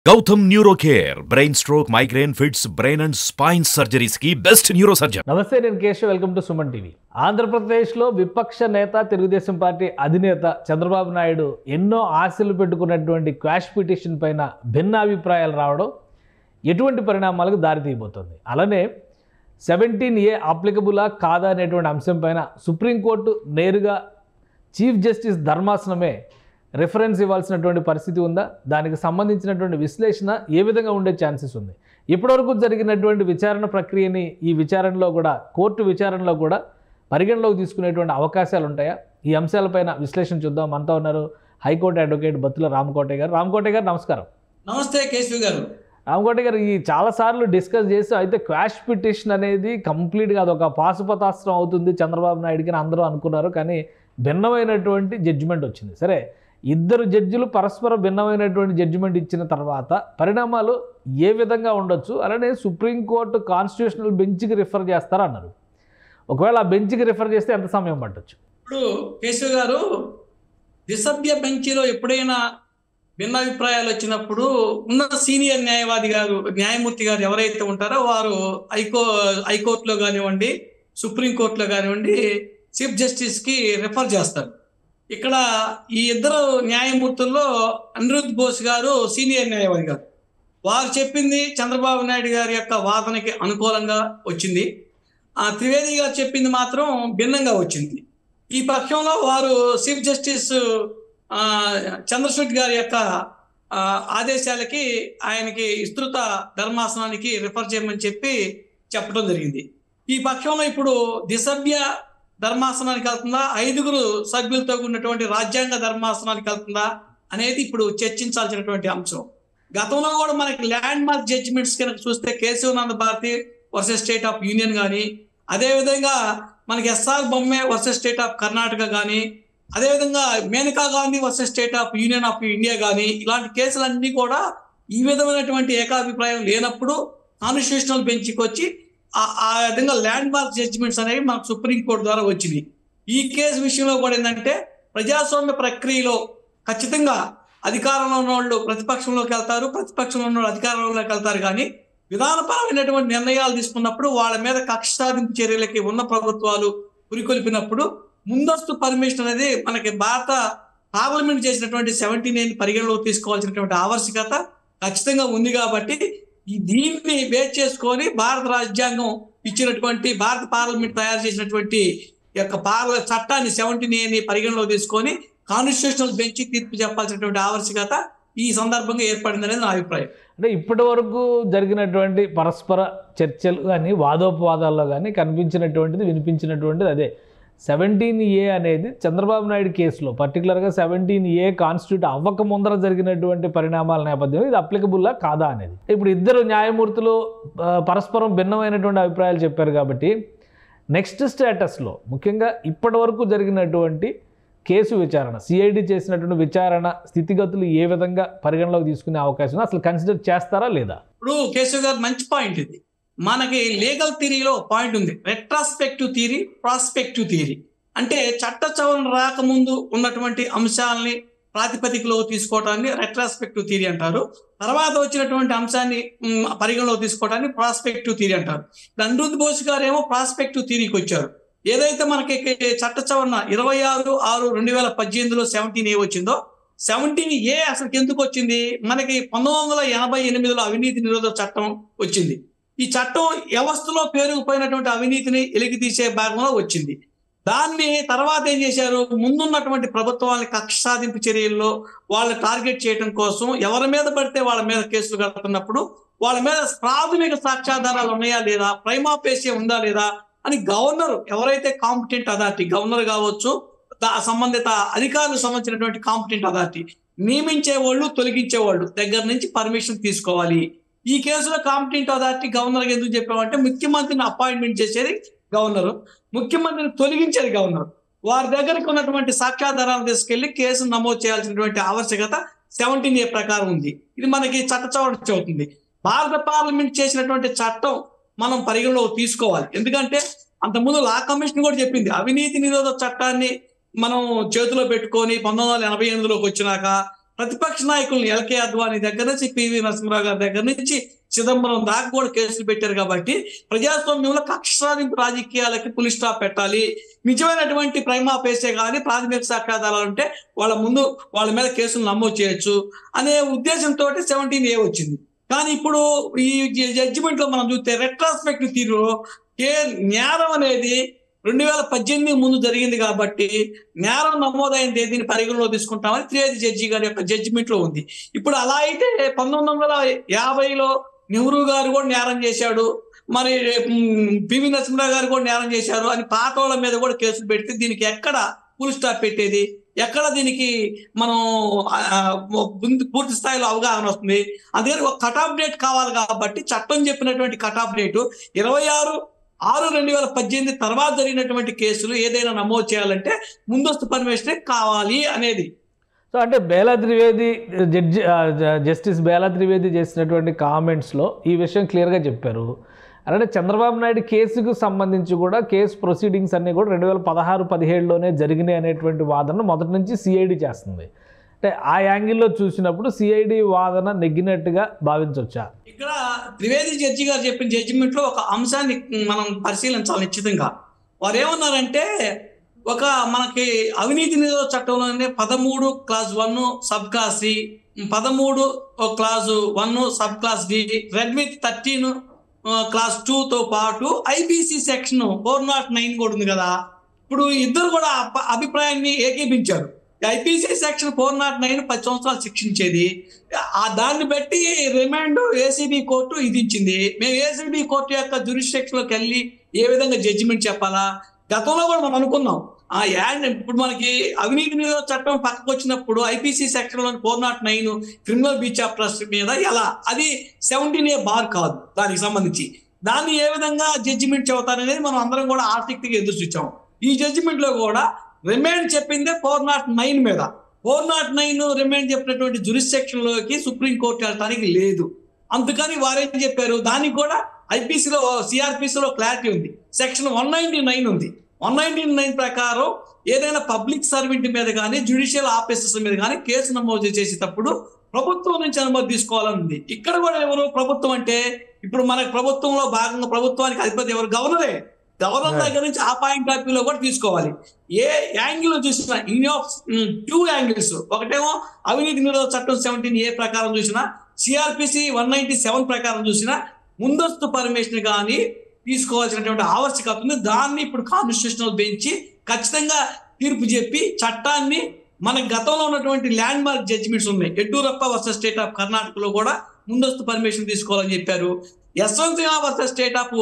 Gautam neuro care brain stroke migraine fits brain and spine surgeries కి best neuro surgeon నమస్తే నేను Keshav welcome to Suman TV ఆంధ్రప్రదేశ్లో విపక్ష నేత తెలుగుదేశం పార్టీ అధినేత చంద్రబాబు నాయుడు ఎన్నో ఆశలు పెట్టుకున్నటువంటి క్వాష్ పిటిషన్ పైన భిన్న అభిప్రాయాలు రావడం ఎటువంటి పరిణామాలకు దారితీయబోతోంది అలానే సెవెంటీన్ ఏ అప్లికబులా కాదా అనేటువంటి అంశం పైన సుప్రీంకోర్టు నేరుగా చీఫ్ జస్టిస్ ధర్మాసనమే రిఫరెన్స్ ఇవ్వాల్సినటువంటి పరిస్థితి ఉందా దానికి సంబంధించినటువంటి విశ్లేషణ ఏ విధంగా ఉండే ఛాన్సెస్ ఉంది ఇప్పటివరకు జరిగినటువంటి విచారణ ప్రక్రియని ఈ విచారణలో కూడా కోర్టు విచారణలో కూడా పరిగణలోకి తీసుకునేటువంటి అవకాశాలు ఉంటాయా ఈ అంశాలపైన విశ్లేషణ చూద్దాం మనతో ఉన్నారు హైకోర్టు అడ్వకేట్ బత్తుల రామకోటే గారు రామకోటే గారు నమస్కారం నమస్తే కేశవ్ గారు రామకోటి గారు ఈ చాలాసార్లు డిస్కస్ చేసి అయితే క్వాష్ పిటిషన్ అనేది కంప్లీట్గా అదొక పాశుపతాస్త్రం అవుతుంది చంద్రబాబు నాయుడుకి అని అందరూ అనుకున్నారు కానీ భిన్నమైనటువంటి జడ్జిమెంట్ వచ్చింది సరే ఇద్దరు జడ్జిలు పరస్పర భిన్నమైనటువంటి జడ్జిమెంట్ ఇచ్చిన తర్వాత పరిణామాలు ఏ విధంగా ఉండొచ్చు అలానే సుప్రీంకోర్టు కాన్స్టిట్యూషనల్ బెంచ్కి రిఫర్ చేస్తారన్నారు ఒకవేళ ఆ బెంచ్కి రిఫర్ చేస్తే ఎంత సమయం పట్టొచ్చు ఇప్పుడు కేశవ్ గారు దిసభ్య బెంచీలో ఎప్పుడైనా భిన్నాభిప్రాయాలు వచ్చినప్పుడు ఉన్న సీనియర్ న్యాయవాది గారు న్యాయమూర్తి గారు ఎవరైతే ఉంటారో వారు హైకో హైకోర్టులో కానివ్వండి సుప్రీంకోర్టులో కానివ్వండి చీఫ్ జస్టిస్ కి రిఫర్ చేస్తారు ఇక్కడ ఈ ఇద్దరు న్యాయమూర్తుల్లో అనిరుద్ బోస్ గారు సీనియర్ న్యాయవాది గారు వారు చెప్పింది చంద్రబాబు నాయుడు గారి యొక్క వాదనకి అనుకూలంగా వచ్చింది ఆ త్రివేది గారు చెప్పింది మాత్రం భిన్నంగా వచ్చింది ఈ పక్షంలో వారు చీఫ్ జస్టిస్ ఆ, చంద్రశూడ్ గారి యొక్క ఆ, ఆదేశాలకి ఆయనకి విస్తృత ధర్మాసనానికి రిఫర్ చేయమని చెప్పి చెప్పడం జరిగింది ఈ పక్షంలో ఇప్పుడు దిసభ్య ధర్మాసనానికి వెళ్తుందా ఐదుగురు సభ్యులతో ఉన్నటువంటి రాజ్యాంగ ధర్మాసనానికి వెళ్తుందా అనేది ఇప్పుడు చర్చించాల్సినటువంటి అంశం గతంలో కూడా మనకి ల్యాండ్ మార్క్ జడ్జిమెంట్స్ కనుక చూస్తే Kesavananda Bharati versus state of union కానీ అదేవిధంగా మనకి SR Bommai versus state of Karnataka కానీ అదేవిధంగా Maneka Gandhi versus state of union of India కానీ ఇలాంటి కేసులన్నీ కూడా ఈ విధమైనటువంటి ఏకాభిప్రాయం లేనప్పుడు కాన్స్టిట్యూషనల్ బెంచ్కి వచ్చి ఆ- ఆ విధంగా ల్యాండ్ మార్క్ జడ్జిమెంట్స్ అనేవి మనకు సుప్రీంకోర్టు ద్వారా వచ్చినాయి ఈ కేసు విషయంలో కూడా ఏంటంటే ప్రజాస్వామ్య ప్రక్రియలో ఖచ్చితంగా అధికారంలో ఉన్న వాళ్ళు ప్రతిపక్షంలోకి వెళ్తారు ప్రతిపక్షంలో ఉన్న వాళ్ళు అధికారంలోకి వెళ్తారు కానీ విధానపరమైనటువంటి నిర్ణయాలు తీసుకున్నప్పుడు వాళ్ళ మీద కక్ష సాధింపు చర్యలకి ఉన్న ప్రభుత్వాలు పురికొల్పినప్పుడు ముందస్తు పర్మిషన్ అనేది మనకి భారత పార్లమెంట్ చేసినటువంటి సెవెంటీ నైన్ పరిగణలోకి తీసుకోవాల్సినటువంటి ఆవశ్యకత ఖచ్చితంగా ఉంది కాబట్టి ఈ దీన్ని బేస్ చేసుకొని భారత రాజ్యాంగం ఇచ్చినటువంటి భారత పార్లమెంట్ తయారు చేసినటువంటి ఈ యొక్క పార్ల చట్టాన్ని సెవెంటీ నైన్ పరిగణలో తీసుకొని కాన్స్టిట్యూషనల్ బెంచ్ తీర్పు చెప్పాల్సినటువంటి ఆవశ్యకత ఈ సందర్భంగా ఏర్పడిందనేది నా అభిప్రాయం అంటే ఇప్పటి వరకు జరిగినటువంటి పరస్పర చర్చలు కానీ వాదోపవాదాల్లో కానీ కనిపించినటువంటిది వినిపించినటువంటిది అదే సెవెంటీన్ ఏ అనేది చంద్రబాబు నాయుడు కేసులో పర్టికులర్గా సెవెంటీన్ ఏ కాన్స్టిట్యూట్ అవ్వక ముందర జరిగినటువంటి పరిణామాల నేపథ్యంలో ఇది అప్లికబుల్లా కాదా అనేది ఇప్పుడు ఇద్దరు న్యాయమూర్తులు ఆ, పరస్పరం భిన్నమైనటువంటి అభిప్రాయాలు చెప్పారు కాబట్టి నెక్స్ట్ స్టేటస్లో ముఖ్యంగా ఇప్పటి వరకు జరిగినటువంటి కేసు విచారణ సిఐడి చేసినటువంటి విచారణ స్థితిగతులు ఏ విధంగా పరిగణలోకి తీసుకునే అవకాశం ఉంది? అసలు కన్సిడర్ చేస్తారా లేదా ఇప్పుడు కేశవ్ గారు మంచి పాయింట్ ఇది మనకి లీగల్ థియరీలో పాయింట్ ఉంది రెట్రాస్పెక్టివ్ థియరీ ప్రాస్పెక్టివ్ థియరీ అంటే చట్ట చవరణ రాకముందు ఉన్నటువంటి అంశాలని ప్రాతిపదికలో తీసుకోవటాన్ని రెట్రాస్పెక్టివ్ థియరీ అంటారు తర్వాత వచ్చినటువంటి అంశాన్ని మ్, పరిగణలో తీసుకోవటాన్ని ప్రాస్పెక్టివ్ థియరీ అంటారు ఇప్పుడు అనిరుద్ బోస్ గారు ఏమో ప్రాస్పెక్టివ్ థియరీకి వచ్చారు ఏదైతే మనకి చట్ట చవరణ ఇరవై ఆరు ఆరు రెండు వేల పద్దెనిమిదిలో సెవెంటీన్ ఏ వచ్చిందో సెవెంటీన్ ఏ అసలు ఎందుకు వచ్చింది మనకి పంతొమ్మిది వందల ఎనభై ఎనిమిదిలో అవినీతి నిరోధక చట్టం వచ్చింది ఈ చట్టం వ్యవస్థలో పేరుకుపోయినటువంటి అవినీతిని ఎలికి తీసే భాగంలో వచ్చింది దాన్ని తర్వాత ఏం చేశారు ముందున్నటువంటి ప్రభుత్వాన్ని కక్ష సాధింపు చర్యల్లో వాళ్ళని టార్గెట్ చేయడం కోసం ఎవరి మీద పడితే వాళ్ళ మీద కేసులు కడుతున్నప్పుడు వాళ్ళ మీద ప్రాథమిక సాక్ష్యాధారాలు ఉన్నాయా లేదా ప్రైమా పేసే ఉందా లేదా అని గవర్నర్ ఎవరైతే కాంపిటెంట్ అథారిటీ గవర్నర్ కావచ్చు దా- సంబంధిత అధికారులకు సంబంధించినటువంటి కాంపిటెంట్ అథారిటీ నియమించే వాళ్ళు తొలగించే వాళ్ళు దగ్గర నుంచి పర్మిషన్ తీసుకోవాలి ఈ కేసులో కాంపిటెంట్ అథారిటీ గవర్నర్ ఎందుకు చెప్పామంటే ముఖ్యమంత్రిని అపాయింట్మెంట్ చేసేది గవర్నర్ ముఖ్యమంత్రిని తొలగించేది గవర్నర్ వారి దగ్గరికి ఉన్నటువంటి సాక్ష్యాధారాలు తీసుకెళ్లి కేసు నమోదు చేయాల్సినటువంటి ఆవశ్యకత సెవెంటీన్ ఏ ప్రకారం ఉంది ఇది మనకి చట్ట చవట చెబుతుంది భారత పార్లమెంట్ చేసినటువంటి చట్టం మనం పరిగణలో తీసుకోవాలి ఎందుకంటే అంతకుముందు లా కమిషన్ కూడా చెప్పింది అవినీతి నిరోధక చట్టాన్ని మనం చేతిలో పెట్టుకొని పంతొమ్మిది వందల ఎనభై ఎనిమిదిలోకి వచ్చినాక ప్రతిపక్ష నాయకులను ఎల్కే అద్వానీ దగ్గర నుంచి పివి నరసింహరావు గారి దగ్గర నుంచి చిదంబరం దాకా కూడా కేసులు పెట్టారు కాబట్టి ప్రజాస్వామ్యంలో కక్ష సాధింపు రాజకీయాలకి పులి స్టాప్ పెట్టాలి నిజమైనటువంటి ప్రైమా పేసే కానీ ప్రాథమిక సాక్ష్యాధారాలు ఉంటే వాళ్ళ ముందు వాళ్ళ మీద కేసులు నమోదు చేయొచ్చు అనే ఉద్దేశంతో సెవెంటీన్ ఏ వచ్చింది కానీ ఇప్పుడు ఈ జడ్జిమెంట్ లో మనం చూస్తే రెట్రాస్పెక్టివ్ తీరు ఏ నేరం అనేది రెండు వేల పద్దెనిమిది ముందు జరిగింది కాబట్టి నేరం నమోదైన తేదీని పరిగణలో తీసుకుంటామని త్రివేది జడ్జి గారి యొక్క జడ్జిమెంట్ లో ఉంది ఇప్పుడు అలా అయితే పంతొమ్మిది వందల యాభైలో నెహ్రూ గారు కూడా నేరం చేశాడు మరి ఉమ్, పివి నరసింహరావు గారు కూడా నేరం చేశారు అని పాత వాళ్ళ మీద కూడా కేసులు పెడితే దీనికి ఎక్కడ ఫుల్ స్టాప్ పెట్టేది ఎక్కడ దీనికి మనం ఆ, ఆ, ముందు పూర్తి స్థాయిలో అవగాహన వస్తుంది అందుకని ఒక కట్ ఆఫ్ డేట్ కావాలి కాబట్టి చట్టం చెప్పినటువంటి కట్ ఆఫ్ డేటు ఇరవై ఆరు ఆరు రెండు వేల పద్దెనిమిది తర్వాత జరిగినటువంటి కేసులు ఏదైనా నమోదు చేయాలంటే ముందస్తు పర్మిషన్ కావాలి అనేది సో అంటే బేలా త్రివేది జడ్జి ఆ, జ- జస్టిస్ బేలా త్రివేది చేసినటువంటి కామెంట్స్లో ఈ విషయం క్లియర్గా చెప్పారు అలానే చంద్రబాబు నాయుడు కేసుకు సంబంధించి కూడా కేసు ప్రొసీడింగ్స్ అన్నీ కూడా రెండు వేల పదహారు పదిహేడులోనే జరిగినాయి అనేటువంటి వాదన మొదటి నుంచి సిఐడి చేస్తుంది అంటే ఆ యాంగిల్లో చూసినప్పుడు సిఐడి వాదన నెగ్గినట్టుగా భావించవచ్చా ఇక్కడ త్రివేది జడ్జి గారు చెప్పిన జడ్జిమెంట్ లో ఒక అంశాన్ని మనం పరిశీలించాలి నిశ్చితంగా వారు ఏమన్నారంటే ఒక మనకి అవినీతి నిరోధక చట్టంలోనే పదమూడు clause one sub clause C పదమూడు clause one sub clause D read with thirteen clause two తో పాటు IBC section four nought nine కూడా ఉంది కదా ఇప్పుడు ఇద్దరు కూడా అప- అభిప్రాయాన్ని ఏకీపించారు IPC section four nought nine పది సంవత్సరాలు శిక్షించేది ఆ దాన్ని బట్టి రిమాండ్ ఏసీబీ కోర్టు విధించింది మేము ఏసీబీ కోర్టు యొక్క jurisdiction లోకి వెళ్ళి ఏ విధంగా జడ్జిమెంట్ చెప్పాలా గతంలో కూడా మనం అనుకున్నాం ఆ యాడ్ ఇప్పుడు మనకి అవినీతి నిరోధక చట్టం పక్కకు వచ్చినప్పుడు ఐపీసీ సెక్షన్ లోని four nought nine criminal breach chapters మీద ఎలా అది సెవెంటీన్ ఏ బార్ కాదు దానికి సంబంధించి దాన్ని ఏ విధంగా జడ్జిమెంట్ చెబుతారనేది మనం అందరం కూడా ఆసక్తిగా ఎదురు చూచాం ఈ జడ్జిమెంట్ లో కూడా రిమాండ్ చెప్పిందే ఫోర్ నాట్ నైన్ మీద ఫోర్ నాట్ నైన్ రిమాండ్ చెప్పినటువంటి జురిస్డిక్షన్ లోకి సుప్రీం కోర్టు వెళ్ళడానికి లేదు అందుకని వారేం చెప్పారు దానికి కూడా ఐపీసీలో సిఆర్పిసిలో క్లారిటీ ఉంది సెక్షన్ వన్ నైన్టీ నైన్ ఉంది వన్ నైన్టీ నైన్ ప్రకారం ఏదైనా పబ్లిక్ సర్వెంట్ మీద కానీ జ్యుడిషియల్ ఆఫీసర్స్ మీద కానీ కేసు నమోదు చేసేటప్పుడు ప్రభుత్వం నుంచి అనుమతి తీసుకోవాలని ఉంది ఇక్కడ కూడా ఎవరు ప్రభుత్వం అంటే ఇప్పుడు మన ప్రభుత్వంలో భాగంగా ప్రభుత్వానికి అధిపతి ఎవరు గవర్నరే గవర్నర్ Right. దగ్గర నుంచి ఆ పాయింట్ ఆఫ్ వ్యూలో కూడా తీసుకోవాలి ఏ యాంగిల్ చూసినా ఇన్ ఆఫ్ టూ యాంగిల్స్ ఒకటేమో అవినీతి నిరోధక చట్టం సెవెంటీన్ ఏ ప్రకారం చూసినా సిఆర్పిసి వన్ నైన్టీ సెవెన్ ప్రకారం చూసినా ముందస్తు పర్మిషన్ కానీ తీసుకోవాల్సినటువంటి ఆవశ్యకత ఉంది దాన్ని ఇప్పుడు కాన్స్టిట్యూషనల్ బెంచ్ ఖచ్చితంగా తీర్పు చెప్పి చట్టాన్ని మన గతంలో ఉన్నటువంటి ల్యాండ్ మార్క్ జడ్జిమెంట్స్ ఉన్నాయి యడ్యూరప్ప వర్సెస్ స్టేట్ ఆఫ్ కర్ణాటకలో కూడా ముందస్తు పర్మిషన్ తీసుకోవాలని చెప్పారు Yashwant Sinha versus state of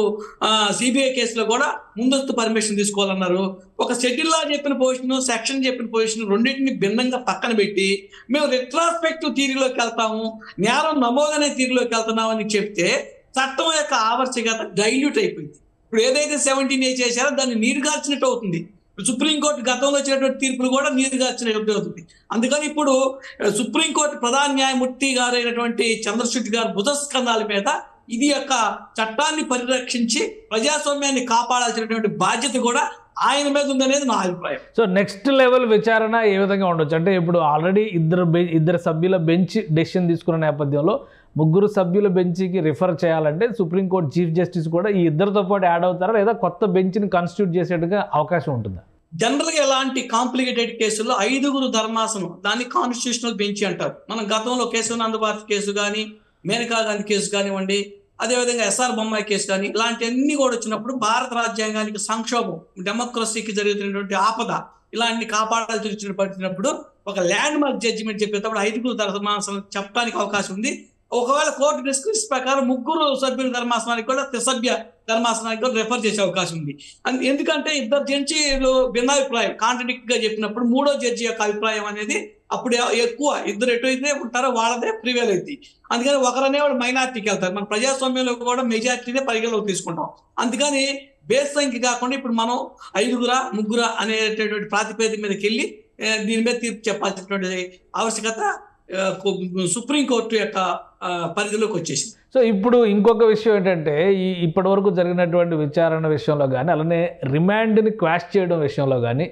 CBI కేసులో కూడా ముందస్తు పర్మిషన్ తీసుకోవాలన్నారు ఒక షెడ్యూల్ లా చెప్పిన పొజిషన్ సెక్షన్ చెప్పిన పొజిషన్ రెండింటిని భిన్నంగా పక్కన పెట్టి మేము రిట్రాస్పెక్టివ్ థీరీలోకి వెళ్తాము నేరం నమోదనే తీరులోకి వెళ్తున్నాం అని చెప్తే చట్టం యొక్క ఆవశ్యకత డైల్యూట్ అయిపోయింది ఇప్పుడు ఏదైతే సెవెంటీన్ ఏ చేశారో దాన్ని నీరు గార్చినట్టు అవుతుంది సుప్రీంకోర్టు గతంలో వచ్చినటువంటి తీర్పులు కూడా నీరు గార్చినట్టు అవుతుంది అందుకని ఇప్పుడు ఆ, సుప్రీంకోర్టు ప్రధాన న్యాయమూర్తి గారైనటువంటి చంద్రశెట్టి గారు భుజస్కంధాల మీద ఇది యొక్క చట్టాన్ని పరిరక్షించి ప్రజాస్వామ్యాన్ని కాపాడాల్సినటువంటి బాధ్యత కూడా ఆయన మీద ఉందనేది నా అభిప్రాయం సో నెక్స్ట్ లెవెల్ విచారణ ఏ విధంగా ఉండొచ్చు అంటే ఇప్పుడు ఆల్రెడీ ఇద్దరు బె ఇద్దరు సభ్యుల బెంచ్ డెసిషన్ తీసుకున్న నేపథ్యంలో ముగ్గురు సభ్యుల బెంచ్కి రిఫర్ చేయాలంటే సుప్రీంకోర్టు చీఫ్ జస్టిస్ కూడా ఈ ఇద్దరితో పాటు యాడ్ అవుతారా లేదా కొత్త బెంచ్ని కాన్స్టిట్యూట్ చేసేట్టుగా అవకాశం ఉంటుందా జనరల్ గా ఎలాంటి కాంప్లికేటెడ్ కేసుల్లో ఐదుగురు ధర్మాసనం దాన్ని కాన్స్టిట్యూషనల్ బెంచ్ అంటారు మనం గతంలో కేశవనంద భారతి కేసు కానీ మేనకా గాంధీ కేసు కానివ్వండి అదేవిధంగా ఎస్ఆర్ బొమ్మాయి కేసు కానీ ఇలాంటివన్నీ కూడా వచ్చినప్పుడు భారత రాజ్యాంగానికి సంక్షోభం డెమోక్రసీకి జరుగుతున్నటువంటి ఆపద ఇలాంటి కాపాడాల్సి వచ్చిన పడినప్పుడు ఒక ల్యాండ్ మార్క్ జడ్జిమెంట్ చెప్పేటప్పుడు ఐదుగురు ధర్మాసనం చెప్పడానికి అవకాశం ఉంది ఒకవేళ కోర్టు డిస్క్రిప్స్ ప్రకారం ముగ్గురు సభ్యుల ధర్మాసనానికి కూడా త్రిసభ్య ధర్మాసనానికి కూడా రెఫర్ చేసే అవకాశం ఉంది అండ్ ఎందుకంటే ఇద్దరు జడ్జీలు భిన్నాభిప్రాయం కాంట్రడిక్ట్ గా చెప్పినప్పుడు మూడో జడ్జి యొక్క అభిప్రాయం అనేది అప్పుడు ఎ- ఎక్కువ ఇద్దరు ఎటు అయితే ఉంటారో వాళ్ళదే ప్రివేల్ అయింది అందుకని ఒకరనేవాడు మైనార్టీకి వెళ్తారు మన ప్రజాస్వామ్యంలో కూడా మెజార్టీనే పరిగణలోకి తీసుకుంటాం అందుకని బేస్ సంఖ్య కాకుండా ఇప్పుడు మనం ఐదుగురా ముగ్గురా అనేటటువంటి ప్రాతిపదిక మీదకి వెళ్ళి ఏ, దీని మీద తీర్పు చెప్పాల్సినటువంటి ఆవశ్యకత ఆ, కు- సుప్రీంకోర్టు యొక్క ఆ, పరిధిలోకి వచ్చేసింది సో ఇప్పుడు ఇంకొక విషయం ఏంటంటే ఈ ఇప్పటివరకు జరిగినటువంటి విచారణ విషయంలో కానీ అలానే రిమాండ్ని క్వాష్ చేయడం విషయంలో కానీ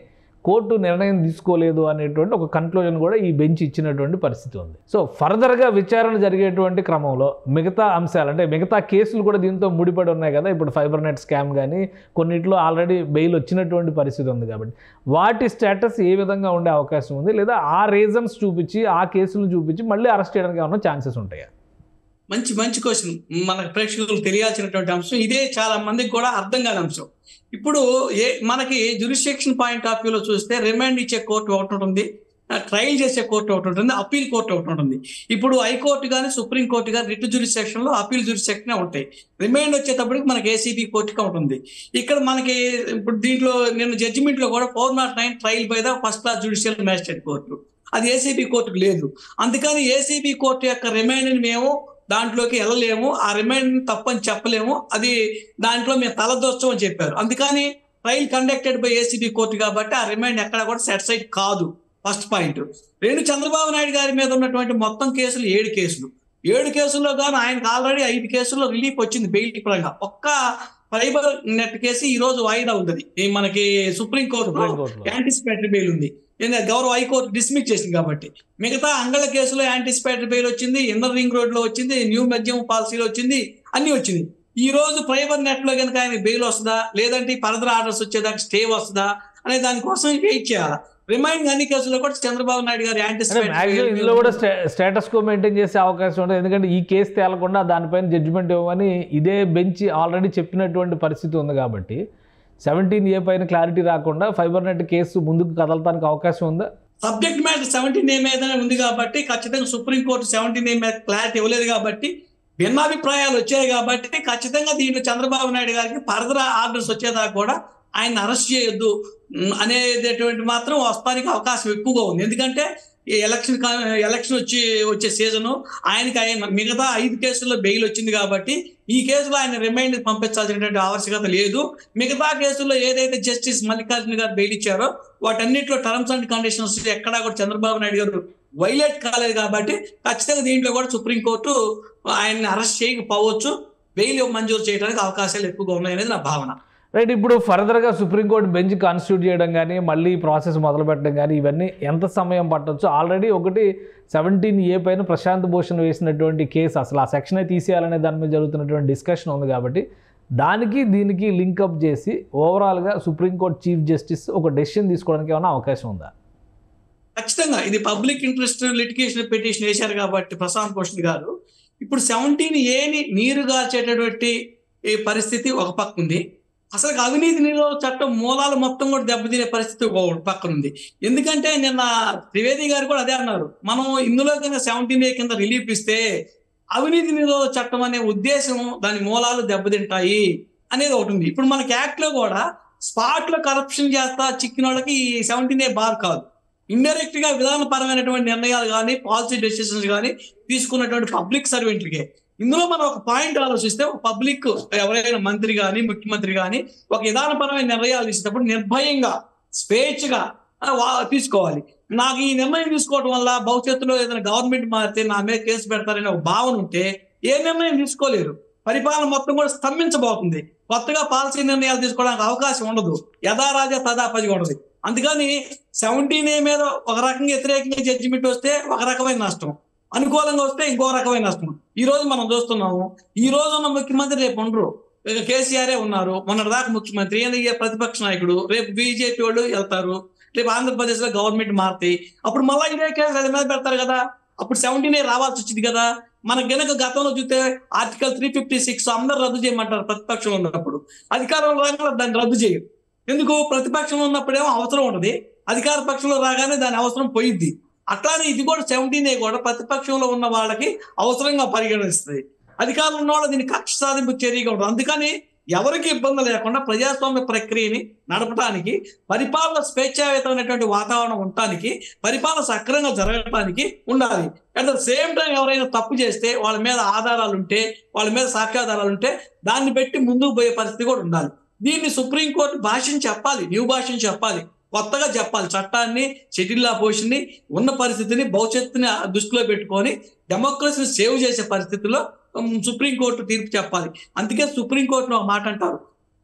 కోర్టు నిర్ణయం తీసుకోలేదు అనేటువంటి ఒక కన్క్లూజన్ కూడా ఈ బెంచ్ ఇచ్చినటువంటి పరిస్థితి ఉంది సో ఫర్దర్గా విచారణ జరిగేటువంటి క్రమంలో మిగతా అంశాలు అంటే మిగతా కేసులు కూడా దీంతో ముడిపడి ఉన్నాయి కదా ఇప్పుడు ఫైబర్ నెట్ స్కామ్ కానీ కొన్నిట్లో ఆల్రెడీ బెయిల్ వచ్చినటువంటి పరిస్థితి ఉంది కాబట్టి వాటి స్టేటస్ ఏ విధంగా ఉండే అవకాశం ఉంది లేదా ఆ రీజన్స్ చూపించి ఆ కేసులు చూపించి మళ్ళీ అరెస్ట్ చేయడానికి ఏమైనా ఛాన్సెస్ ఉంటాయా మంచి మంచి క్వశ్చన్ మన ప్రేక్షకులకు తెలియాల్సినటువంటి అంశం ఇదే చాలా మందికి కూడా అర్థం కాని అంశం ఇప్పుడు ఏ మనకి జ్యూరిస్డిక్షన్ పాయింట్ ఆఫ్ వ్యూలో చూస్తే రిమాండ్ ఇచ్చే కోర్టు ఒకటి ఉంటుంది ట్రయల్ చేసే కోర్టు ఒకటి ఉంటుంది అప్పీల్ కోర్టు ఒకటి ఉంటుంది ఇప్పుడు హైకోర్టు కానీ సుప్రీం కోర్టు కానీ రిట్ జ్యూరిస్డిక్షన్ లో అప్పీల్ జ్యూరిస్డిక్షన్ ఉంటాయి రిమైండ్ వచ్చేటప్పటికి మనకి ఏసీబీ కోర్టుగా ఉంటుంది ఇక్కడ మనకి ఇప్పుడు దీంట్లో నిన్న జడ్జిమెంట్ లో కూడా four nought nine trial by the first class judicial magistrate court అది ఏసీబీ కోర్టుకు లేదు అందుకని ఏసీబీ కోర్టు యొక్క రిమైండ్ని మేము దాంట్లోకి వెళ్ళలేము ఆ రిమైండ్ తప్పని చెప్పలేము అది దాంట్లో మేము తలదొచ్చం అని చెప్పారు అందుకని trial conducted by ACB court కాబట్టి ఆ రిమైండ్ ఎక్కడ కూడా సెటిసైడ్ కాదు ఫస్ట్ పాయింట్ రెండు చంద్రబాబు నాయుడు గారి మీద ఉన్నటువంటి మొత్తం కేసులు ఏడు కేసులు ఏడు కేసుల్లో గాను ఆయనకు ఆల్రెడీ ఐదు కేసుల్లో రిలీఫ్ వచ్చింది బెయిల్ పరంగా ఒక్క ఫైబర్ నెట్ కేసు ఈ రోజు వాయిదా ఉంది ఈ మనకి సుప్రీం కోర్టులో సుప్రీంకోర్టులో యాంటిసిపేటరీ బెయిల్ ఉంది ఏంటంటే గౌరవ హైకోర్టు డిస్మిస్ చేసింది కాబట్టి మిగతా అంగళ కేసులో యాంటిసిపేటరీ బెయిల్ వచ్చింది ఇన్నర్ రింగ్ రోడ్ లో వచ్చింది న్యూ మద్యం పాలసీలో వచ్చింది అన్ని వచ్చింది ఈ రోజు ఫైబర్ నెట్ లో కనుక ఆయన బెయిల్ వస్తుందా లేదంటే ఫర్దర్ ఆర్డర్స్ వచ్చేదాకా స్టే వస్తుందా అనే దానికోసం వెయిట్ చేయాలి రిమైండింగ్ అన్ని కేసుల్లో కూడా చంద్రబాబు నాయుడు గారు అంటే మ్యాక్సిమం ఇందులో కూడా యాంటిసిపేటరీ స్టేటస్ కో మెయింటైన్ చేసే అవకాశం ఉంటుంది ఎందుకంటే ఈ కేసు తేలకుండా దానిపైన జడ్జిమెంట్ ఇవ్వమని ఇదే బెంచ్ ఆల్రెడీ చెప్పినటువంటి పరిస్థితి ఉంది కాబట్టి సెవెంటీన్ ఏ పైన క్లారిటీ రాకుండా ఫైబర్ నెట్ కేసు ముందుకు కదలటానికి అవకాశం ఉందా సబ్జెక్ట్ మ్యాటర్ సెవెంటీన్ ఏ మీద ఉంది కాబట్టి ఖచ్చితంగా సుప్రీంకోర్టు సెవెంటీన్ ఏ మీద క్లారిటీ ఇవ్వలేదు కాబట్టి భిన్నాభిప్రాయాలు వచ్చాయి కాబట్టి ఖచ్చితంగా దీంట్లో చంద్రబాబు నాయుడు గారికి ఫర్దర్ ఆర్డర్స్ వచ్చేదాకా కూడా ఆయన అరెస్ట్ చేయొద్దు ఉమ్, అనేటటువంటి మాత్రం వస్తానికి అవకాశం ఎక్కువగా ఉంది ఎందుకంటే ఈ ఎలక్షన్ కా- ఎలక్షన్ వచ్చి వచ్చే సీజను ఆయనకి ఆయన మిగతా ఐదు కేసుల్లో బెయిల్ వచ్చింది కాబట్టి ఈ కేసులో ఆయన రిమైండ్ పంపించాల్సినటువంటి ఆవశ్యకత లేదు మిగతా కేసుల్లో ఏదైతే జస్టిస్ మల్లికార్జున గారు బెయిల్ ఇచ్చారో వాటన్నిటిలో టర్మ్స్ అండ్ కండిషన్స్ ఎక్కడా కూడా చంద్రబాబు నాయుడు గారు వైలేట్ కాలేదు కాబట్టి ఖచ్చితంగా దీంట్లో కూడా సుప్రీంకోర్టు ఆయన్ని అరెస్ట్ చేయకపోవచ్చు బెయిల్ మంజూరు చేయడానికి అవకాశాలు ఎక్కువగా ఉన్నాయనేది నా భావన రైట్ ఇప్పుడు ఫర్దర్గా సుప్రీంకోర్టు బెంచ్ కాన్స్టిట్యూట్ చేయడం కానీ మళ్ళీ ప్రాసెస్ మొదలు పెట్టడం కానీ ఇవన్నీ ఎంత సమయం పట్టొచ్చు ఆల్రెడీ ఒకటి సెవెంటీన్ ఏ పైన ప్రశాంత్ భూషణ్ వేసినటువంటి కేసు అసలు ఆ సెక్షనే తీసేయాలనే దాని మీద జరుగుతున్నటువంటి డిస్కషన్ ఉంది కాబట్టి దానికి దీనికి లింకప్ చేసి ఓవరాల్గా సుప్రీంకోర్టు చీఫ్ జస్టిస్ ఒక డెసిషన్ తీసుకోవడానికి ఏమైనా అవకాశం ఉందా ఖచ్చితంగా ఇది పబ్లిక్ ఇంట్రెస్ట్ లిటిగేషన్ పిటిషన్ వేశారు కాబట్టి ప్రశాంత్ భూషణ్ గారు ఇప్పుడు సెవెంటీన్ ఏని నీరు గార్చేటటువంటి ఈ పరిస్థితి ఒక పక్క ఉంది అసలు అవినీతి నిరోధ చట్టం మూలాలు మొత్తం కూడా దెబ్బతినే పరిస్థితి ఒక పక్కన ఉంది ఎందుకంటే నిన్న త్రివేది గారు కూడా అదే అన్నారు మనం ఇందులో కింద సెవెంటీన్ ఏ కింద రిలీఫ్ ఇస్తే అవినీతి నిరోధ చట్టం అనే ఉద్దేశం దాని మూలాలు దెబ్బతింటాయి అనేది ఒకటి ఉంది ఇప్పుడు మనకి యాక్ట్ లో కూడా స్పాట్ లో కరప్షన్ చేస్తా చిక్కిన వాళ్ళకి ఈ సెవెంటీన్ ఏ బార్ కాదు ఇండైరెక్ట్ గా విధానపరమైనటువంటి నిర్ణయాలు కానీ పాలసీ డెసిషన్స్ కానీ తీసుకున్నటువంటి పబ్లిక్ సర్వెంట్లకే ఇందులో మనం ఒక పాయింట్ ఆలోచిస్తే ఒక పబ్లిక్ ఎవరైనా మంత్రి కానీ ముఖ్యమంత్రి కానీ ఒక విధానపరమైన నిర్ణయాలు తీసేటప్పుడు నిర్భయంగా స్వేచ్ఛగా ఆ, వా- తీసుకోవాలి నాకు ఈ నిర్ణయం తీసుకోవడం వల్ల భవిష్యత్తులో ఏదైనా గవర్నమెంట్ మారితే నా మీద కేసు పెడతారనే ఒక భావన ఉంటే ఏ నిర్ణయం తీసుకోలేరు పరిపాలన మొత్తం కూడా స్తంభించబోతుంది కొత్తగా పాలసీ నిర్ణయాలు తీసుకోవడానికి అవకాశం ఉండదు యథారాజా తదాపది ఉండదు అందుకని సెవెంటీన్ ఏ మీద ఒక రకంగా వ్యతిరేకంగా జడ్జిమెంట్ వస్తే ఒక రకమైన నష్టం అనుకూలంగా వస్తే ఇంకో రకమైన నష్టం ఈ రోజు మనం చూస్తున్నాము ఈ రోజు ఉన్న ముఖ్యమంత్రి రేపు ఉండరు ఇక కేసీఆరే ఉన్నారు మొన్నటిదాకా ముఖ్యమంత్రి ఈయన ఇక ప్రతిపక్ష నాయకుడు రేపు బీజేపీ వాళ్ళు వెళ్తారు రేపు ఆంధ్రప్రదేశ్ లో గవర్నమెంట్ మారుతాయి అప్పుడు మళ్ళీ ఇదే కేసు అది మీద పెడతారు కదా అప్పుడు సెవెంటీన్ ఏ రావాల్సి వచ్చింది కదా మనకు గనక గతంలో చూస్తే ఆర్టికల్ త్రీ ఫిఫ్టీ సిక్స్ అందరు రద్దు చేయమంటారు ప్రతిపక్షంలో ఉన్నప్పుడు అధికారంలో రాగానే దాన్ని రద్దు చేయరు ఎందుకు ప్రతిపక్షంలో ఉన్నప్పుడేమో అవసరం ఉంటుంది అధికార పక్షంలో రాగానే దాని అవసరం పోయిద్ది అట్లానే ఇది కూడా సెవెంటీన్ ఏ కూడా ప్రతిపక్షంలో ఉన్న వాళ్ళకి అవసరంగా పరిగణిస్తుంది అధికారంలో ఉన్న వాళ్ళు దీన్ని కక్ష సాధింపు చర్యగా ఉంటుంది అందుకని ఎవరికి ఇబ్బంది లేకుండా ప్రజాస్వామ్య ప్రక్రియని నడపడానికి పరిపాలన స్వేచ్ఛాయుతమైనటువంటి వాతావరణం ఉండటానికి పరిపాలన సక్రమంగా జరగడానికి ఉండాలి అట్ ద సేమ్ టైం ఎవరైనా తప్పు చేస్తే వాళ్ళ మీద ఆధారాలు ఉంటే వాళ్ళ మీద సాక్ష్యాధారాలు ఉంటే దాన్ని పెట్టి ముందుకు పోయే పరిస్థితి కూడా ఉండాలి దీన్ని సుప్రీంకోర్టు భాషను చెప్పాలి న్యూ భాషను చెప్పాలి కొత్తగా చెప్పాలి చట్టాన్ని షెడ్యూల్ పోషన్ని ఉన్న పరిస్థితిని భవిష్యత్తుని దృష్టిలో పెట్టుకొని డెమోక్రసీని సేవ్ చేసే పరిస్థితిలో ఉమ్, సుప్రీంకోర్టు తీర్పు చెప్పాలి అందుకే సుప్రీంకోర్టులో ఒక మాట అంటారు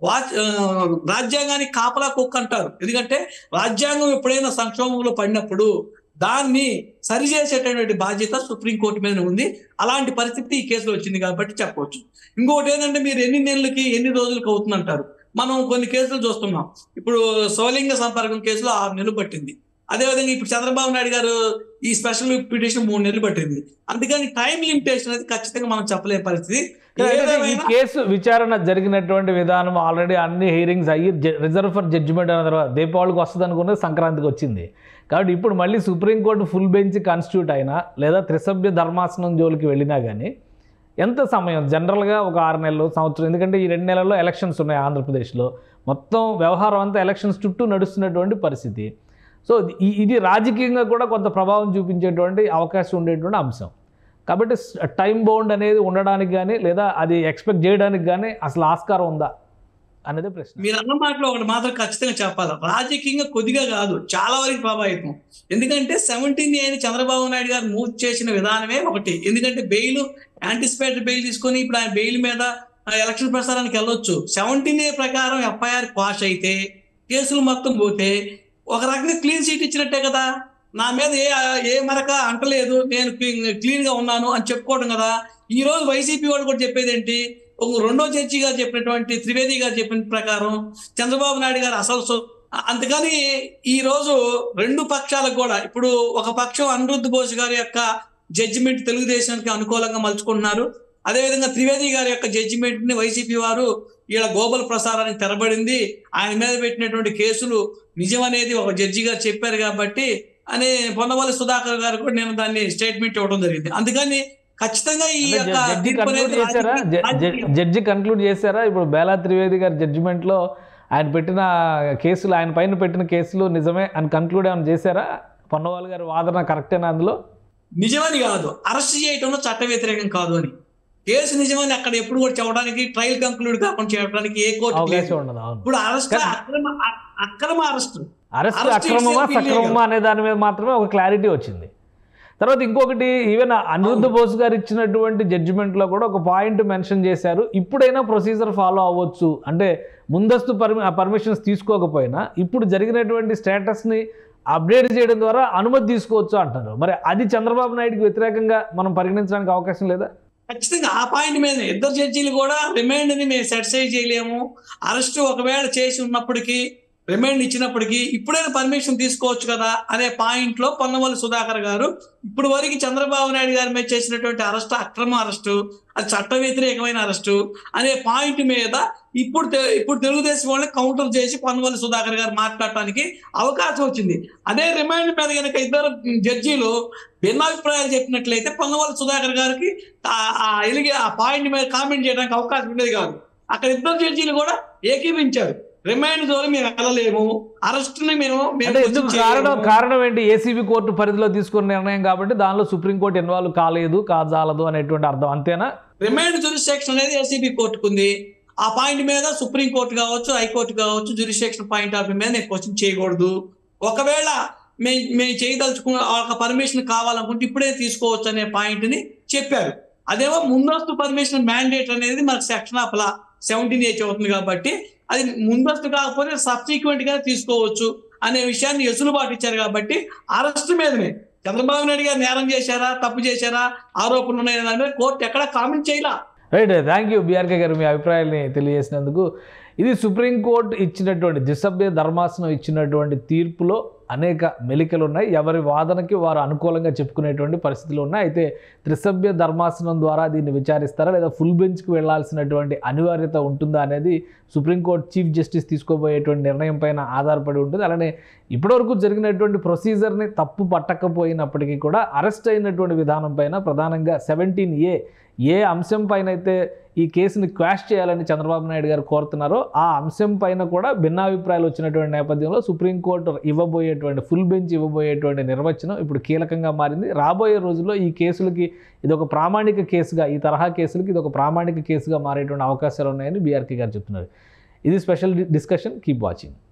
వాచ్ ఆ, రాజ్యాంగానికి కాపలా కుక్క అంటారు ఎందుకంటే రాజ్యాంగం ఎప్పుడైనా సంక్షోభంలో పడినప్పుడు దాన్ని సరిచేసేటటువంటి బాధ్యత సుప్రీంకోర్టు మీద ఉంది అలాంటి పరిస్థితి ఈ కేసులో వచ్చింది కాబట్టి చెప్పవచ్చు ఇంకొకటి ఏంటంటే మీరు ఎన్ని నెలలకి ఎన్ని రోజులకి అవుతుందంటారు మనం కొన్ని కేసులు చూస్తున్నాం ఇప్పుడు సోలింగ సంపర్కం కేసులో ఆరు నెలలు పట్టింది అదేవిధంగా ఇప్పుడు చంద్రబాబు నాయుడు గారు ఈ స్పెషల్ పిటిషన్ మూడు నెలలు పట్టింది అందుకని టైం లిమిటేషన్ అనేది ఖచ్చితంగా మనం చెప్పలేని పరిస్థితి అంటే ఈ ఏదేమైనా కేసు విచారణ జరిగినటువంటి విధానం ఆల్రెడీ అన్ని హీరింగ్స్ అయ్యి రిజర్వ్ ఫర్ జడ్జిమెంట్ అన్న తర్వాత దీపావళికి వస్తుంది అనుకున్నది సంక్రాంతికి వచ్చింది కాబట్టి ఇప్పుడు మళ్ళీ సుప్రీంకోర్టు ఫుల్ బెంచ్ కాన్స్టిట్యూట్ అయినా లేదా త్రిసభ్య ధర్మాసనం జోలికి వెళ్ళినా కానీ ఎంత సమయం జనరల్గా ఒక ఆరు నెలలు సంవత్సరం ఎందుకంటే ఈ రెండు నెలల్లో ఎలక్షన్స్ ఉన్నాయి ఆంధ్రప్రదేశ్లో మొత్తం వ్యవహారం అంతా ఎలక్షన్స్ చుట్టూ నడుస్తున్నటువంటి పరిస్థితి సో ఇది- ఇది రాజకీయంగా కూడా కొంత ప్రభావం చూపించేటువంటి అవకాశం ఉండేటువంటి అంశం కాబట్టి టైం బౌండ్ అనేది ఉండడానికి కానీ లేదా అది ఎక్స్పెక్ట్ చేయడానికి కానీ అసలు ఆస్కారం ఉందా అనేది ప్రశ్న మీరు అన్న మాటలో ఒకటి మాత్రం ఖచ్చితంగా చెప్పాలి రాజకీయంగా కొద్దిగా కాదు చాలా వరకు ప్రభావితం ఎందుకంటే సెవెంటీన్ అని చంద్రబాబు నాయుడు గారు మూవ్ చేసిన విధానమే ఒకటి ఎందుకంటే బెయిల్ యాంటిసిపేటరీ బెయిల్ తీసుకొని ఇప్పుడు ఆయన బెయిల్ మీద ఆ, ఎలక్షన్ ప్రచారానికి వెళ్ళొచ్చు సెవెంటీన్ ఏ ప్రకారం ఎఫ్ఐఆర్ క్వాష్ అయితే కేసులు మొత్తం పోతే ఒక రకంగా క్లీన్ సీట్ ఇచ్చినట్టే కదా నా మీద ఏ ఏ మరక అంటలేదు నేను క్లీన్ గా ఉన్నాను అని చెప్పుకోవడం కదా ఈ రోజు వైసీపీ వాళ్ళు కూడా చెప్పేది ఏంటి ఒక రెండో జడ్జి గారు చెప్పినటువంటి త్రివేది గారు చెప్పిన ప్రకారం చంద్రబాబు నాయుడు గారు అసలు సో- అందుకని ఈ రోజు రెండు పక్షాలకు కూడా ఇప్పుడు ఒక పక్షం అనిరుద్ధ్ బోస్ గారి యొక్క జడ్జిమెంట్ తెలుగుదేశానికి అనుకూలంగా మలుచుకుంటున్నారు అదేవిధంగా త్రివేది గారి యొక్క జడ్జిమెంట్ ని వైసీపీ వారు ఈడ గోబల్ ప్రసారానికి తెరబడింది ఆయన మీద పెట్టినటువంటి కేసులు నిజమనేది ఒక జడ్జి గారు చెప్పారు కాబట్టి అని పొన్నవల్లి సుధాకర్ గారు కూడా నేను దాన్ని స్టేట్మెంట్ ఇవ్వడం జరిగింది అందుకని ఖచ్చితంగా ఈ అంటే యొక్క జడ్జి తీర్పు కన్క్లూడ్ అనేది చేశారా రాజకీయ- జ- జ- రాజకీయం. జడ్జి కన్క్లూడ్ చేశారా ఇప్పుడు బేలా త్రివేది గారి జడ్జిమెంట్లో ఆయన పెట్టిన కేసులు ఆయన పైన పెట్టిన కేసులు నిజమే అని కన్క్లూడ్ ఏమైనా చేశారా పొన్నవాళ్ళు గారి వాదన కరెక్టేనా అందులో నిజమని కాదు అరెస్ట్ చేయటంలో చట్ట వ్యతిరేకం కాదు అని కేసు నిజమని అక్కడ ఎప్పుడు కూడా చెప్పడానికి ట్రయల్ కంక్లూడ్ కాకుండా చేయడానికి ఏ కోర్టు లేదు అవకాశం ఉండదు అవును ఇప్పుడు అరెస్ట్ అక్రమ అ- అక్రమ అరెస్ట్ అరెస్ట్ Arrest అక్రమమా itself illegal. సక్రమమా అనే దాని మీద మాత్రమే ఒక క్లారిటీ వచ్చింది తర్వాత ఇంకొకటి ఈవెన్ అనిరుద్ధ బోస్ గారు ఇచ్చినటువంటి జడ్జిమెంట్లో కూడా ఒక పాయింట్ మెన్షన్ చేశారు ఇప్పుడైనా ప్రొసీజర్ ఫాలో అవ్వచ్చు అంటే ముందస్తు పర్మి పర్మిషన్స్ తీసుకోకపోయినా ఇప్పుడు జరిగినటువంటి స్టేటస్ని అప్డేట్ చేయడం ద్వారా అనుమతి తీసుకోవచ్చు అంటారు మరి అది చంద్రబాబు నాయుడుకి వ్యతిరేకంగా మనం పరిగణించడానికి అవకాశం లేదా ఖచ్చితంగా ఆ పాయింట్ మీద ఇద్దరు జడ్జీలు కూడా రిమైండ్ ని మేము సెటిస్ఫై చేయలేము అరెస్ట్ ఒకవేళ చేసి ఉన్నప్పటికీ రిమైండ్ ఇచ్చినప్పటికీ ఇప్పుడైనా పర్మిషన్ తీసుకోవచ్చు కదా అనే పాయింట్ లో పొన్నవల్లి సుధాకర్ గారు ఇప్పుడు వరకు చంద్రబాబు నాయుడు గారి మీద చేసినటువంటి అరెస్ట్ అక్రమ అరెస్టు అది చట్ట వ్యతిరేకమైన అరెస్టు అనే పాయింట్ మీద ఇప్పుడు తె- ఇప్పుడు తెలుగుదేశం వాళ్ళని కౌంటర్ చేసి పొన్నవల్లి సుధాకర్ గారు మాట్లాడటానికి అవకాశం వచ్చింది అదే రిమైండ్ మీద కనుక ఇద్దరు జడ్జీలు భిన్నాభిప్రాయాలు చెప్పినట్లయితే పొన్నవల్లి సుధాకర్ గారికి ఆ- ఆ ఎలిగి ఆ పాయింట్ మీద కామెంట్ చేయడానికి అవకాశం ఉండేది కాదు అక్కడ ఇద్దరు జడ్జీలు కూడా ఏకీపించారు రిమైండ్ ద్వారా మేము వెళ్ళలేము అరెస్ట్ ని మేము మేము అంటే ఎందుకు చేయలేము. కారణం కారణం ఏంటి ఏసీబీ కోర్టు పరిధిలో తీసుకున్న నిర్ణయం కాబట్టి దానిలో సుప్రీంకోర్టు ఇన్వాల్వ్ కాలేదు కాజాలదు అనేటువంటి అర్థం అంతేనా రిమైండ్ జ్యూరిస్డిక్షన్ అనేది ఏసీబీ కోర్టుకు ఉంది ఆ పాయింట్ మీద సుప్రీం కోర్టు కావచ్చు హైకోర్టు కావచ్చు జ్యూరిస్డిక్షన్ పాయింట్ ఆఫ్ వ్యూ మీద నేను క్వశ్చన్ చేయకూడదు ఒకవేళ మేము మేము చేయదలుచుకున్న ఒక పర్మిషన్ కావాలనుకుంటే ఇప్పుడే తీసుకోవచ్చు అనే పాయింట్ ని చెప్పారు అదేమో ముందస్తు పర్మిషన్ మ్యాండేట్ అనేది మనకు section of law seventeen A అవుతుంది కాబట్టి అది ముందస్తు కాకపోతే సబ్సిక్వెంట్ గా తీసుకోవచ్చు అనే విషయాన్ని ఎసులుబాటు ఇచ్చారు కాబట్టి అరెస్ట్ మీదనే చంద్రబాబు నాయుడు గారు నేరం చేశారా తప్పు చేశారా ఆరోపణలు ఉన్నాయని దాని మీద కోర్టు ఎక్కడ కామెంట్ చేయలా రైట్ థ్యాంక్ యూ బీఆర్కే గారు మీ అభిప్రాయాల్ని తెలియజేసినందుకు ఇది సుప్రీంకోర్టు ఇచ్చినటువంటి ద్విసభ్య ధర్మాసనం ఇచ్చినటువంటి తీర్పులో అనేక మెలికలు ఉన్నాయి ఎవరి వాదనకి వారు అనుకూలంగా చెప్పుకునేటువంటి పరిస్థితులు ఉన్నాయి అయితే త్రిసభ్య ధర్మాసనం ద్వారా దీన్ని విచారిస్తారా లేదా ఫుల్ బెంచ్కి వెళ్లాల్సినటువంటి అనివార్యత ఉంటుందా అనేది సుప్రీంకోర్టు చీఫ్ జస్టిస్ తీసుకోబోయేటువంటి నిర్ణయం పైన ఆధారపడి ఉంటుంది అలానే ఇప్పటివరకు జరిగినటువంటి ప్రొసీజర్ని తప్పు పట్టకపోయినప్పటికీ కూడా అరెస్ట్ అయినటువంటి విధానం పైన ప్రధానంగా సెవెంటీన్ ఏ ఏ అంశం పైన అయితే ఈ కేసుని క్వాష్ చేయాలని చంద్రబాబు నాయుడు గారు కోరుతున్నారో ఆ అంశం పైన కూడా భిన్నాభిప్రాయాలు వచ్చినటువంటి నేపథ్యంలో సుప్రీంకోర్టు ఇవ్వబోయేటువంటి ఫుల్ బెంచ్ ఇవ్వబోయేటువంటి నిర్వచనం ఇప్పుడు కీలకంగా మారింది రాబోయే రోజుల్లో ఈ కేసులకి ఇది ఒక ప్రామాణిక కేసుగా ఈ తరహా కేసులకి ఇది ఒక ప్రామాణిక కేసుగా మారేటువంటి అవకాశాలు ఉన్నాయని బీఆర్కే గారు చెప్తున్నారు ఇది స్పెషల్ డిస్కషన్ కీప్ వాచింగ్